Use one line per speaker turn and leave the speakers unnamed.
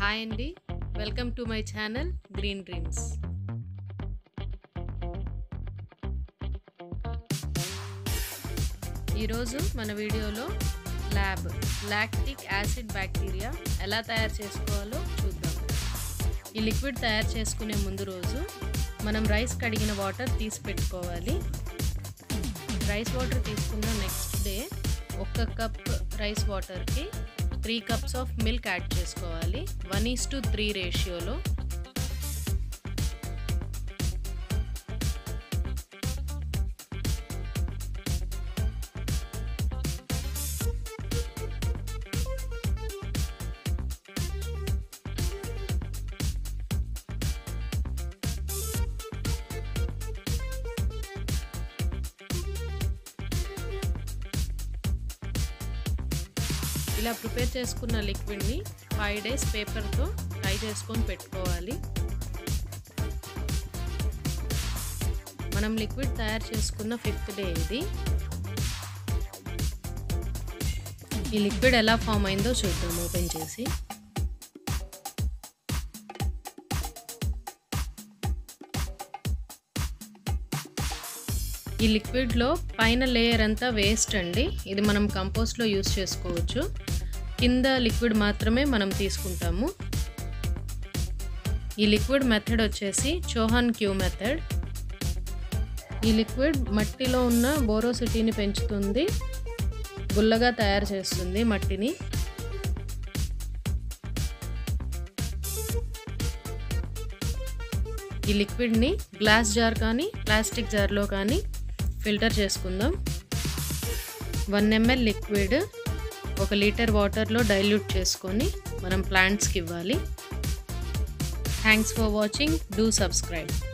hi అండి welcome to my channel Green Dreams ఈరోజు మన వీడియోలో ల్యాబ్ లాక్టిక్ యాసిడ్ బ్యాక్టీరియా ఎలా తయారు చేసుకోవాలో చూద్దాం ఈ లిక్విడ్ తయారు చేసుకునే ముందు రోజు మనం రైస్ కడిగిన వాటర్ తీసి పెట్టుకోవాలి రైస్ వాటర్ తీసుకున్న నెక్స్ట్ డే ఒక్క కప్ రైస్ వాటర్కి three cups of milk add చేసుకోవాలి వన్ ఈస్ టు త్రీ రేషియోలో ఇలా ప్రిపేర్ చేసుకున్న లిక్విడ్ని ఫైవ్ డేస్ పేపర్తో ఫ్రై చేసుకొని పెట్టుకోవాలి మనం లిక్విడ్ తయారు చేసుకున్న ఫిఫ్త్ డే ఇది ఈ లిక్విడ్ ఎలా ఫామ్ అయిందో చూద్దాం ఓపెన్ చేసి ఈ లిక్విడ్లో పైన లేయర్ అంతా వేస్ట్ అండి ఇది మనం కంపోస్ట్లో యూస్ చేసుకోవచ్చు కింద లిక్విడ్ మాత్రమే మనం తీసుకుంటాము ఈ లిక్విడ్ మెథడ్ వచ్చేసి చోహాన్ క్యూ మెథడ్ ఈ లిక్విడ్ మట్టిలో ఉన్న బోరోసిటీని పెంచుతుంది గుల్లగా తయారు చేస్తుంది మట్టిని ఈ లిక్విడ్ని గ్లాస్ జార్ కానీ ప్లాస్టిక్ జార్లో కానీ ఫిల్టర్ చేసుకుందాం వన్ ఎంఎల్ లిక్విడ్ ఒక లీటర్ వాటర్లో డైల్యూట్ చేసుకొని మనం ప్లాంట్స్కి ఇవ్వాలి thanks for watching do subscribe